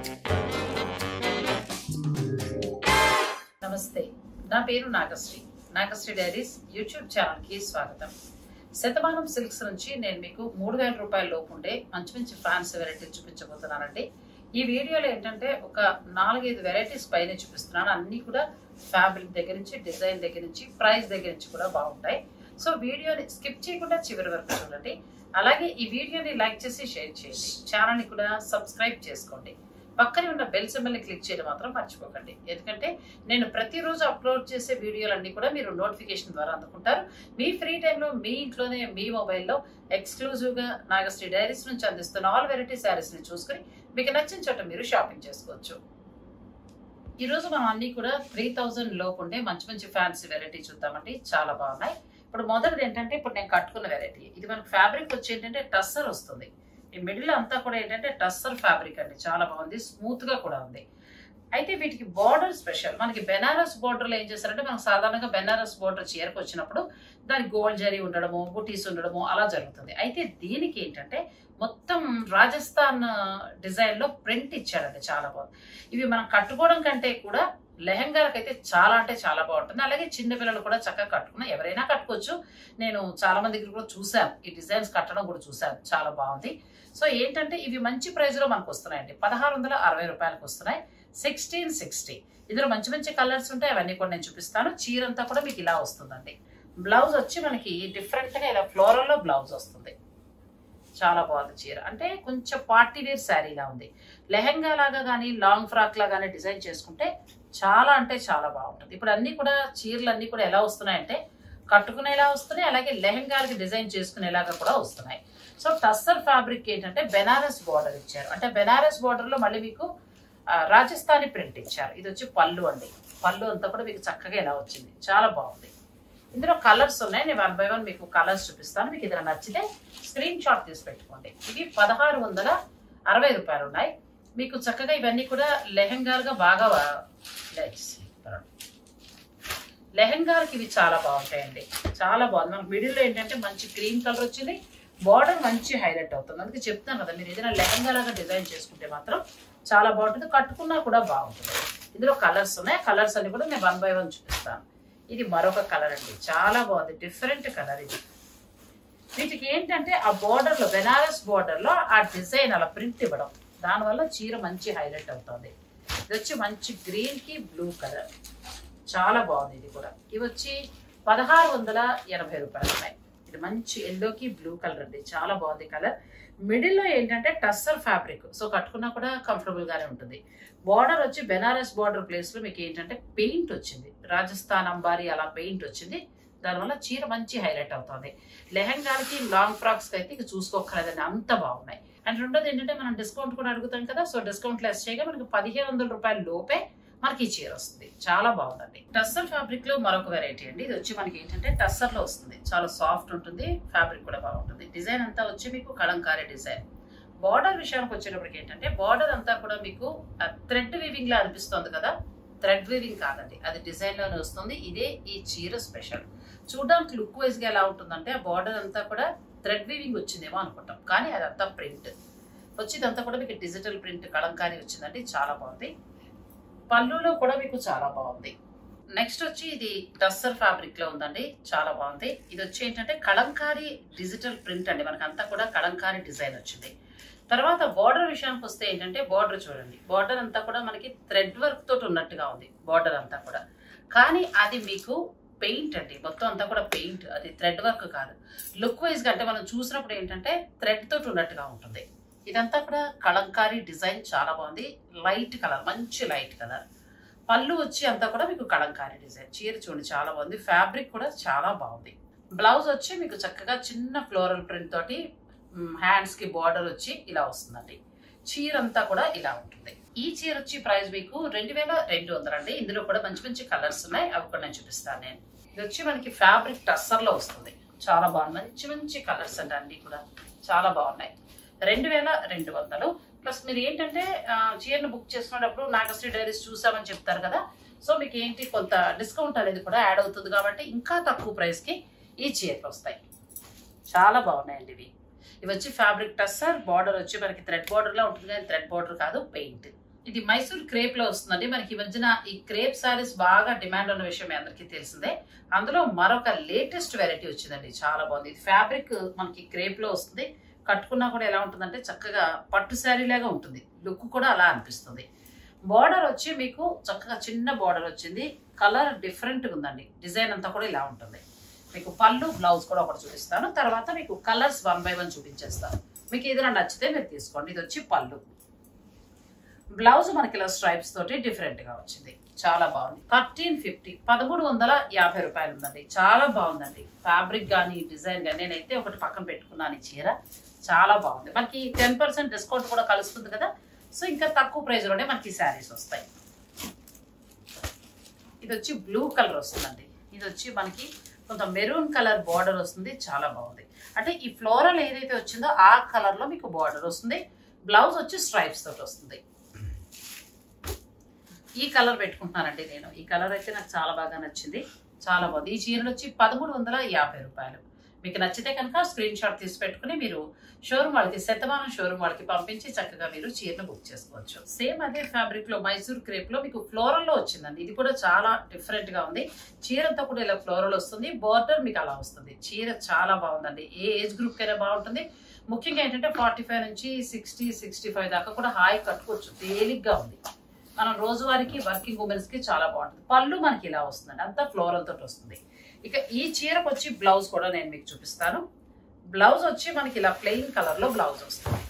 నమస్తే నా పేరు Nagasri Nagasri diaries YouTube channel కి స్వాగతం శతమానం సిల్క్స్ నుంచి నేను మీకు మూడు వేల రూపాయల లోపు ఉండే మంచి మంచి ఫ్యాన్సీ వెరైటీస్ చూపించబోతున్నానండి ఈ వీడియోలో ఏంటంటే ఒక నాలుగైదు వెరైటీస్ పైన చూపిస్తున్నాను అన్ని కూడా ఫ్యాబ్రిక్ దగ్గర నుంచి డిజైన్ దగ్గర నుంచి ప్రైస్ దగ్గర నుంచి కూడా బాగుంటాయి సో వీడియోని స్కిప్ చేయకుండా చివరి వరకు చూడండి అలాగే ఈ వీడియోని లైక్ చేసి షేర్ చేయండి ఛానల్ని కూడా సబ్స్క్రైబ్ చేసుకోండి పక్కనే ఉన్న బెల్ సింబల్ని క్లిక్ చేయడం మాత్రం మర్చిపోకండి ఎందుకంటే నేను ప్రతిరోజు అప్లోడ్ చేసే వీడియోలన్నీ కూడా మీరు నోటిఫికేషన్ ద్వారా అందుకుంటారు మీ ఫ్రీ టైంలో మీ ఇంట్లోనే మీ మొబైల్లో ఎక్స్క్లూజివ్గా నాగశ్రీ డైరీస్ నుంచి అందిస్తున్న ఆల్ వెరైటీ శారీస్ని చూసుకుని మీకు నచ్చిన చోట మీరు షాపింగ్ చేసుకోవచ్చు ఈరోజు మనం అన్ని కూడా త్రీ థౌజండ్ లోపు ఉండే మంచి మంచి ఫ్యాన్సీ వెరైటీ చూద్దామండి చాలా బాగున్నాయి ఇప్పుడు మొదటిది ఏంటంటే ఇప్పుడు నేను కట్టుకున్న వెరైటీ ఇది మనకు ఫ్యాబ్రిక్ వచ్చి ఏంటంటే టస్సర్ వస్తుంది ఈ మిడిల్ అంతా కూడా ఏంటంటే టస్సర్ ఫ్యాబ్రిక్ అండి చాలా బాగుంది స్మూత్ గా కూడా ఉంది అయితే వీటికి బార్డర్ స్పెషల్ మనకి బెనారస్ బార్డర్లో ఏం చేస్తారంటే మనం సాధారణంగా బెనారస్ బార్డర్ చీరకు వచ్చినప్పుడు దానికి గోల్డ్ జరీ ఉండడము బుటీస్ ఉండడము అలా జరుగుతుంది అయితే దీనికి ఏంటంటే మొత్తం రాజస్థాన్ డిజైన్ లో ప్రింట్ ఇచ్చాడండి చాలా బాగుంది ఇవి మనం కట్టుకోవడం కంటే కూడా లెహంగాలకు అయితే చాలా అంటే చాలా బాగుంటుంది అలాగే చిన్న పిల్లలు కూడా చక్కగా కట్టుకున్నా ఎవరైనా కట్టుకోవచ్చు నేను చాలా మంది దగ్గర కూడా చూశాను ఈ డిజైన్స్ కట్టడం కూడా చూశాను చాలా బాగుంది సో ఏంటంటే ఇవి మంచి ప్రైస్ లో మనకు వస్తున్నాయండి పదహారు వందల అరవై రూపాయలకు వస్తున్నాయి సిక్స్టీన్ సిక్స్టీ ఇందులో మంచి మంచి కలర్స్ ఉంటాయి అవన్నీ కూడా నేను చూపిస్తాను చీర అంతా కూడా మీకు ఇలా వస్తుందండి బ్లౌజ్ వచ్చి మనకి డిఫరెంట్ గా ఇలా ఫ్లోరల్ లో బ్లౌజ్ వస్తుంది చాలా బాగుంది చీర అంటే కొంచెం పార్టీ వేర్ శారీలా ఉంది లెహంగా లాగా కానీ లాంగ్ ఫ్రాక్ లాగా కానీ డిజైన్ చేసుకుంటే చాలా అంటే చాలా బాగుంటుంది ఇప్పుడు అన్ని కూడా చీరలు అన్ని కూడా ఎలా వస్తున్నాయంటే కట్టుకునేలా వస్తున్నాయి అలాగే లెహంగాలకి డిజైన్ చేసుకునేలాగా కూడా వస్తున్నాయి సో టస్సర్ ఫ్యాబ్రిక్ ఏంటంటే బెనారస్ బార్డర్ ఇచ్చారు అంటే బెనారస్ బార్డర్ లో మళ్ళీ మీకు ఆ, రాజస్థానీ ప్రింట్ ఇచ్చారు ఇది వచ్చి పళ్ళు అండి పళ్ళు అంతా కూడా మీకు చక్కగా ఇలా వచ్చింది చాలా బాగుంది ఇందులో కలర్స్ ఉన్నాయి నేను వన్ బై వన్ మీకు కలర్స్ చూపిస్తాను మీకు ఏదైనా నచ్చితే స్క్రీన్ షాట్ తీసి పెట్టుకోండి ఇవి పదహారు వందల అరవై రూపాయలు ఉన్నాయి మీకు చక్కగా ఇవన్నీ కూడా లెహంగాలుగా బాగా వా- లెట్స్ లెహంగాలకి ఇవి చాలా బాగుంటాయండి చాలా బాగుంది మనకు మిడిల్లో ఏంటంటే మంచి క్రీమ్ కలర్ వచ్చింది బార్డర్ మంచి హైలైట్ అవుతుంది అందుకే చెప్తాను కదా మీరు ఏదైనా లెహంగా లాగా డిజైన్ చేసుకుంటే మాత్రం చాలా బాగుంటుంది కట్టుకున్నా కూడా బాగుంటుంది ఇందులో కలర్స్ ఉన్నాయి కలర్స్ అన్ని కూడా నేను వన్ బై వన్ చూపిస్తాను ఇది మరొక కలర్ అండి చాలా బాగుంది డిఫరెంట్ కలర్ ఇది వీటికి ఏంటంటే ఆ border లో బెనారస్ border లో ఆ డిజైన్ అలా ప్రింట్ ఇవ్వడం దానివల్ల చీర మంచి హైలైట్ అవుతుంది ఇది వచ్చి మంచి గ్రీన్ కి బ్లూ కలర్ చాలా బాగుంది ఇది కూడా ఇవి వచ్చి పదహారు వందల ఎనభై రూపాయలు ఉన్నాయి ఇది మంచి ఎల్లోకి బ్లూ కలర్ అండి చాలా బాగుంది కలర్ మిడిల్లో ఏంటంటే టస్సర్ ఫ్యాబ్రిక్ సో కట్టుకున్నా కూడా కంఫర్టబుల్ గానే ఉంటుంది బార్డర్ వచ్చి బెనారస్ బార్డర్ ప్లేస్ లో మీకు ఏంటంటే పెయింట్ వచ్చింది రాజస్థాన్ అంబారీ అలా పెయింట్ వచ్చింది దానివల్ల చీర మంచి హైలైట్ అవుతుంది లెహంగాలకి లాంగ్ ఫ్రాక్స్ కి అయితే ఇక చూసుకోక్కర్లేదండి అంత బాగున్నాయి అండ్ రెండోది ఏంటంటే మనం డిస్కౌంట్ కూడా అడుగుతాం కదా సో డిస్కౌంట్ లెస్ చేయగా మనకి పదిహేను వందల రూపాయల లోపే మనకి ఈ చీర వస్తుంది చాలా బాగుందండి టస్సర్ ఫ్యాబ్రిక్ లో మరొక వెరైటీ అండి ఇది వచ్చి మనకి ఏంటంటే టస్సర్ లో వస్తుంది చాలా సాఫ్ట్ ఉంటుంది ఫ్యాబ్రిక్ కూడా బాగుంటుంది డిజైన్ అంతా వచ్చి మీకు కలంకారీ డిజైన్ బార్డర్ విషయానికి వచ్చేటప్పటికి ఏంటంటే బార్డర్ అంతా కూడా మీకు థ్రెడ్ వీవింగ్ లా అనిపిస్తుంది కదా థ్రెడ్ వీవింగ్ కాదండి అది డిజైన్ లోనే వస్తుంది ఇదే ఈ చీర స్పెషల్ చూడడానికి లుక్ వైజ్ గా ఎలా ఉంటుందంటే ఆ బార్డర్ అంతా కూడా థ్రెడ్ వీవింగ్ వచ్చిందేమో అనుకుంటాం కానీ అదంతా ప్రింట్ వచ్చి ఇదంతా కూడా మీకు డిజిటల్ ప్రింట్ కలంకారీ వచ్చిందండి చాలా బాగుంది పళ్ళులో కూడా మీకు చాలా బాగుంది నెక్స్ట్ వచ్చి ఇది డస్సర్ ఫ్యాబ్రిక్ లో ఉందండి చాలా బాగుంది ఇది వచ్చి ఏంటంటే కలంకారీ డిజిటల్ ప్రింట్ అండి మనకి అంతా కూడా కలంకారీ డిజైన్ వచ్చింది తర్వాత బార్డర్ విషయానికి వస్తే ఏంటంటే బార్డర్ చూడండి బార్డర్ అంతా కూడా మనకి థ్రెడ్ వర్క్ తోటి ఉన్నట్టుగా ఉంది బార్డర్ అంతా కూడా కానీ అది మీకు పెయింట్ అండి మొత్తం అంతా కూడా పెయింట్ అది థ్రెడ్ వర్క్ కాదు లుక్ వైజ్ గా అంటే మనం చూసినప్పుడు ఏంటంటే థ్రెడ్ తోటి ఉన్నట్టుగా ఉంటుంది ఇదంతా కూడా కలంకారీ డిజైన్ చాలా బాగుంది లైట్ కలర్ మంచి లైట్ కలర్ పళ్ళు వచ్చి అంతా కూడా మీకు కలంకారీ డిజైన్ చీర చూడండి చాలా బాగుంది ఫ్యాబ్రిక్ కూడా చాలా బాగుంది బ్లౌజ్ వచ్చి మీకు చక్కగా చిన్న ఫ్లోరల్ ప్రింట్ తోటి హ్యాండ్స్ కి బార్డర్ వచ్చి ఇలా వస్తుందండి చీర అంతా కూడా ఇలా ఉంటుంది ఈ చీర వచ్చి ప్రైస్ మీకు రెండు వేల రెండు వందలు అండి ఇందులో కూడా మంచి మంచి కలర్స్ ఉన్నాయి అవి కూడా నేను చూపిస్తాను నేను ఇది వచ్చి మనకి ఫ్యాబ్రిక్ టస్సర్ లో వస్తుంది చాలా బాగుంది మంచి మంచి కలర్స్ అండి అన్ని కూడా చాలా బాగున్నాయి రెండు వేల రెండు వందలు ప్లస్ మీరు ఏంటంటే ఆ, చీరను బుక్ చేసుకునేటప్పుడు నాగశ్రీ డైరీస్ చూసామని చెప్తారు కదా సో మీకు ఏంటి కొంత డిస్కౌంట్ అనేది కూడా యాడ్ అవుతుంది కాబట్టి ఇంకా తక్కువ ప్రైస్ కి ఈ చీరలు వస్తాయి చాలా బాగున్నాయండి ఇవి ఇవి వచ్చి ఫ్యాబ్రిక్ టస్సర్ బార్డర్ వచ్చి మనకి థ్రెడ్ బార్డర్ లా ఉంటుంది కానీ థ్రెడ్ బార్డర్ కాదు పెయింట్ ఇది మైసూర్ క్రేప్ లో వస్తుందండి మనకి ఈ మధ్యన ఈ క్రేప్ సారీస్ బాగా డిమాండ్ ఉన్న విషయం మీ అందరికీ తెలిసిందే అందులో మరొక లేటెస్ట్ వెరైటీ వచ్చిందండి చాలా బాగుంది ఇది ఫ్యాబ్రిక్ మనకి క్రేప్ లో వస్తుంది కట్టుకున్నా కూడా ఎలా ఉంటుందంటే చక్కగా పట్టు శారీ లాగా ఉంటుంది లుక్ కూడా అలా అనిపిస్తుంది బార్డర్ వచ్చి మీకు చక్కగా చిన్న బార్డర్ వచ్చింది కలర్ డిఫరెంట్ ఉందండి డిజైన్ అంతా కూడా ఇలా ఉంటుంది మీకు పళ్ళు బ్లౌజ్ కూడా ఒకటి చూపిస్తాను తర్వాత మీకు కలర్స్ వన్ బై వన్ చూపించేస్తాను మీకు ఏదైనా నచ్చితే మీరు తీసుకోండి ఇది వచ్చి పళ్ళు బ్లౌజ్ మనకి ఇలా స్ట్రైప్స్ తోటి డిఫరెంట్ గా వచ్చింది చాలా బాగుంది థర్టీన్ ఫిఫ్టీ పదమూడు వందల యాభై రూపాయలు ఉందండి చాలా బాగుందండి ఫ్యాబ్రిక్ కానీ డిజైన్ కానీ నేనైతే ఒకటి పక్కన పెట్టుకున్నాను ఈ చీర చాలా బాగుంది మనకి టెన్ పర్సెంట్ డిస్కౌంట్ కూడా కలుస్తుంది కదా సో ఇంకా తక్కువ ప్రైస్ లోనే మనకి శారీస్ వస్తాయి ఇది వచ్చి బ్లూ కలర్ వస్తుందండి ఇది వచ్చి మనకి కొంత మెరూన్ కలర్ బార్డర్ వస్తుంది చాలా బాగుంది అంటే ఈ ఫ్లోరల్ ఏదైతే వచ్చిందో ఆ కలర్ లో మీకు బార్డర్ వస్తుంది బ్లౌజ్ వచ్చి స్ట్రైప్స్ తోటి వస్తుంది ఈ కలర్ పెట్టుకుంటున్నానండి నేను ఈ కలర్ అయితే నాకు చాలా బాగా నచ్చింది చాలా బాగుంది ఈ చీరలు వచ్చి పదమూడు వందల యాభై రూపాయలు మీకు నచ్చితే కనుక స్క్రీన్ షాట్ తీసి పెట్టుకుని మీరు షోరూమ్ వాళ్ళకి శతమానం షోరూమ్ వాళ్ళకి పంపించి చక్కగా మీరు చీరను బుక్ చేసుకోవచ్చు సేమ్ అదే ఫ్యాబ్రిక్ లో మైసూర్ క్రేప్ లో మీకు ఫ్లోరల్ లో వచ్చిందండి ఇది కూడా చాలా డిఫరెంట్ గా ఉంది చీరంతా కూడా ఇలా ఫ్లోరల్ వస్తుంది బార్డర్ మీకు అలా వస్తుంది చీర చాలా బాగుందండి ఏ ఏజ్ గ్రూప్ కైనా బాగుంటుంది ముఖ్యంగా ఏంటంటే ఫార్టీ ఫైవ్ నుంచి సిక్స్టీ సిక్స్టీ ఫైవ్ దాకా కూడా హాయి కట్టుకోవచ్చు తేలిగ్గా ఉంది మనం రోజువారికి వర్కింగ్ ఉమెన్స్ కి చాలా బాగుంటుంది పళ్ళు మనకి ఇలా వస్తుందండి అంతా ఫ్లోరల్ తోటి వస్తుంది ఇక ఈ చీరకు వచ్చి బ్లౌజ్ కూడా నేను మీకు చూపిస్తాను బ్లౌజ్ వచ్చి మనకి ఇలా ప్లెయిన్ కలర్ లో బ్లౌజ్ వస్తుంది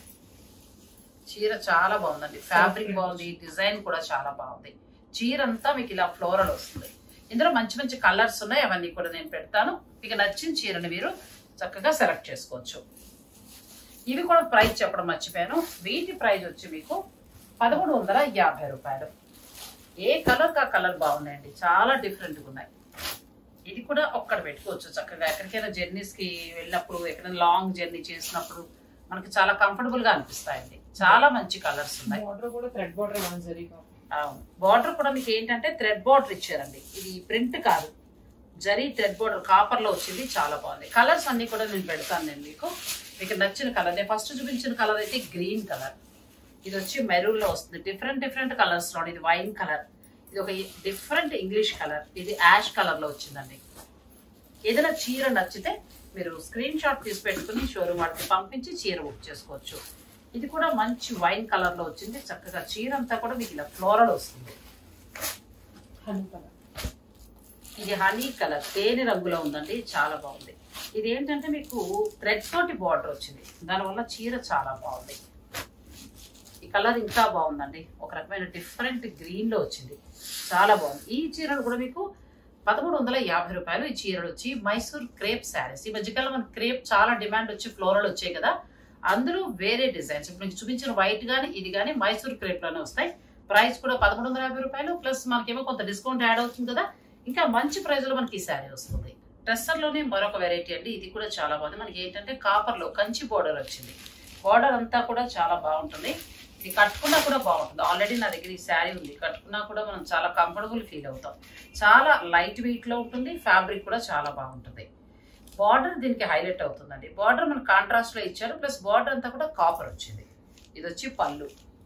చీర చాలా బాగుందండి ఫ్యాబ్రిక్ బాగుంది డిజైన్ కూడా చాలా బాగుంది చీర అంతా మీకు ఇలా ఫ్లోరల్ వస్తుంది ఇందులో మంచి మంచి కలర్స్ ఉన్నాయి అవన్నీ కూడా నేను పెడతాను మీకు నచ్చిన చీరని మీరు చక్కగా సెలెక్ట్ చేసుకోవచ్చు ఇవి కూడా ప్రైస్ చెప్పడం మర్చిపోయాను వీటి ప్రైస్ వచ్చి మీకు పదమూడు వందల యాభై రూపాయలు ఏ కలర్ కా కలర్ బాగున్నాయండి చాలా డిఫరెంట్గా ఉన్నాయి ఇది కూడా ఒక్కడ పెట్టుకోవచ్చు చక్కగా ఎక్కడికైనా జర్నీస్ కి వెళ్ళినప్పుడు ఎక్కడైనా లాంగ్ జర్నీ చేసినప్పుడు మనకి చాలా కంఫర్టబుల్ గా అనిపిస్తాయండి చాలా మంచి కలర్స్ ఉన్నాయి బార్డర్ కూడా థ్రెడ్ బార్డర్ వన్ జరీగా అవును బార్డర్ కూడా మీకు ఏంటంటే థ్రెడ్ బార్డర్ ఇచ్చారండి ఇది ప్రింట్ కాదు జరీ థ్రెడ్ బార్డర్ కాపర్ లో వచ్చింది చాలా బాగుంది కలర్స్ అన్ని కూడా నేను పెడతాను నేను మీకు మీకు నచ్చిన కలర్ నేను ఫస్ట్ చూపించిన కలర్ అయితే గ్రీన్ కలర్ ఇది వచ్చి మెరూన్ లో వస్తుంది డిఫరెంట్ డిఫరెంట్ కలర్స్ లో ఇది వైన్ కలర్ ఇది ఒక డిఫరెంట్ ఇంగ్లీష్ కలర్ ఇది యాష్ కలర్ లో వచ్చిందండి ఏదైనా చీర నచ్చితే మీరు స్క్రీన్ షాట్ తీసి పెట్టుకుని షోరూమ్ వాటికి పంపించి చీర బుక్ చేసుకోవచ్చు ఇది కూడా మంచి వైన్ కలర్ లో వచ్చింది చక్కగా చీర అంతా కూడా మీకు ఇలా ఫ్లోరల్ వస్తుంది హనీ కలర్ ఇది హనీ కలర్ తేనె రంగులో ఉందండి చాలా బాగుంది ఇది ఏంటంటే మీకు థ్రెడ్ తోటి బార్డర్ వచ్చింది దానివల్ల చీర చాలా బాగుంది ఈ కలర్ ఇంకా బాగుందండి ఒక రకమైన డిఫరెంట్ గ్రీన్ లో వచ్చింది చాలా బాగుంది ఈ చీరలు కూడా మీకు పదమూడు వందల యాభై రూపాయలు ఈ చీరలు వచ్చి మైసూర్ క్రేప్ శారీస్ ఈ మధ్యకాలం మన క్రేప్ చాలా డిమాండ్ వచ్చి ఫ్లోరల్ వచ్చాయి కదా అందులో వేరే డిజైన్స్ ఇప్పుడు మీకు చూపించిన వైట్ గానీ ఇది కానీ మైసూర్ క్రేప్ లోనే వస్తాయి ప్రైస్ కూడా పదమూడు వందల యాభై రూపాయలు ప్లస్ మనకేమో కొంత డిస్కౌంట్ యాడ్ అవుతుంది కదా ఇంకా మంచి ప్రైస్ లో మనకి ఈ శారీ వస్తుంది డ్రెస్సర్ లోనే మరొక వెరైటీ అండి ఇది కూడా చాలా బాగుంది మనకి ఏంటంటే కాపర్ లో కంచి బోర్డర్ వచ్చింది బోర్డర్ అంతా కూడా చాలా బాగుంటుంది ఇది కట్టుకున్నా కూడా బాగుంటుంది ఆల్రెడీ నా దగ్గర ఈ శారీ ఉంది కట్టుకున్నా కూడా మనం చాలా కంఫర్టబుల్ ఫీల్ అవుతాం చాలా లైట్ వెయిట్ లో ఉంటుంది ఫ్యాబ్రిక్ కూడా చాలా బాగుంటుంది బార్డర్ దీనికి హైలైట్ అవుతుందండి బార్డర్ మన కాంట్రాస్ట్ లో ఇచ్చారు ప్లస్ బార్డర్ అంతా కూడా కాపర్ వచ్చింది ఇది వచ్చి పళ్ళు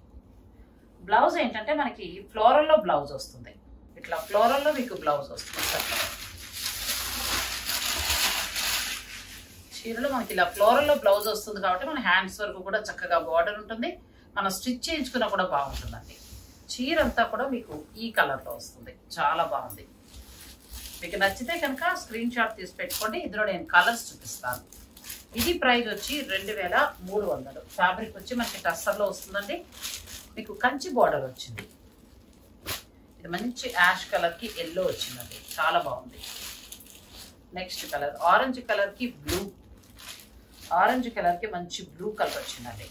బ్లౌజ్ ఏంటంటే మనకి ఫ్లోరల్ లో బ్లౌజ్ వస్తుంది ఇట్లా ఫ్లోరల్ లో మీకు బ్లౌజ్ వస్తుంది చక్కగా. చీరలో మనకి ఇలా ఫ్లోరల్ లో బ్లౌజ్ వస్తుంది కాబట్టి మన హ్యాండ్స్ వరకు కూడా చక్కగా బార్డర్ ఉంటుంది మనం స్టిచ్ చేయించుకున్నా కూడా బాగుంటుందండి చీర అంతా కూడా మీకు ఈ కలర్ లో వస్తుంది చాలా బాగుంది మీకు నచ్చితే కనుక స్క్రీన్ షాట్ తీసి పెట్టుకోండి ఇందులో నేను కలర్స్ చూపిస్తాను ఇది ప్రైస్ వచ్చి రెండు వేల మూడు వందలు ఫ్యాబ్రిక్ వచ్చి మనకి టస్సర్లో వస్తుందండి మీకు కంచి బార్డర్ వచ్చింది ఇది మంచి యాష్ కలర్ కి ఎల్లో వచ్చిందండి చాలా బాగుంది నెక్స్ట్ కలర్ ఆరెంజ్ కలర్ కి బ్లూ ఆరెంజ్ కలర్ కి మంచి బ్లూ కలర్ వచ్చిందండి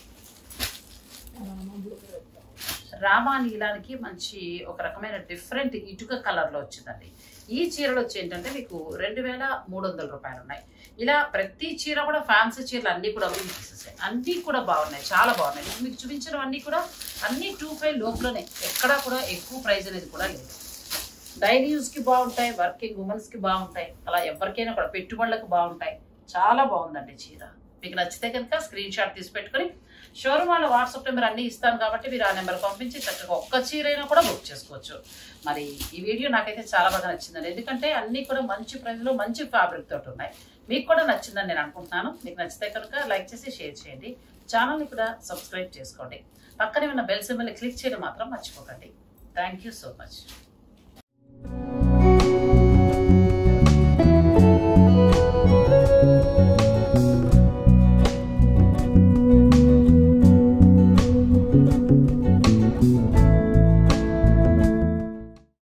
రామా నీలానికి మంచి ఒక రకమైన డిఫరెంట్ ఇటుక కలర్ లో వచ్చిందండి ఈ చీరలు వచ్చి ఏంటంటే మీకు రెండు వేల మూడు వందల రూపాయలు ఉన్నాయి ఇలా ప్రతి చీర కూడా ఫ్యాన్సీ చీరలు అన్ని కూడా తీసేసాయి అన్ని కూడా బాగున్నాయి చాలా బాగున్నాయి ఇప్పుడు మీకు చూపించినవన్నీ కూడా అన్ని టూ ఫైవ్ లోపలనే ఎక్కడా కూడా ఎక్కువ ప్రైస్ అనేది కూడా లేదు డైలీ యూస్ కి బాగుంటాయి వర్కింగ్ ఉమెన్స్ కి బాగుంటాయి అలా ఎవరికైనా కూడా పెట్టుబడులకు బాగుంటాయి చాలా బాగుందండి చీర మీకు నచ్చితే కనుక స్క్రీన్ షాట్ తీసి పెట్టుకొని షోరూమ్ వాళ్ళ వాట్సాప్ నెంబర్ అన్ని ఇస్తాను కాబట్టి మీరు ఆ నెంబర్ పంపించి చక్కగా ఒక్క చీరైనా కూడా బుక్ చేసుకోవచ్చు మరి ఈ వీడియో నాకైతే చాలా బాగా నచ్చిందండి ఎందుకంటే అన్ని కూడా మంచి ప్రైస్లో మంచి ఫ్యాబ్రిక్ తోటి ఉన్నాయి మీకు కూడా నచ్చిందని నేను అనుకుంటున్నాను మీకు నచ్చితే కనుక లైక్ చేసి షేర్ చేయండి ఛానల్ని కూడా సబ్స్క్రైబ్ చేసుకోండి పక్కనే ఉన్న బెల్ సింబల్ని క్లిక్ చేయడం మాత్రం మర్చిపోకండి థ్యాంక్ యూ సో మచ్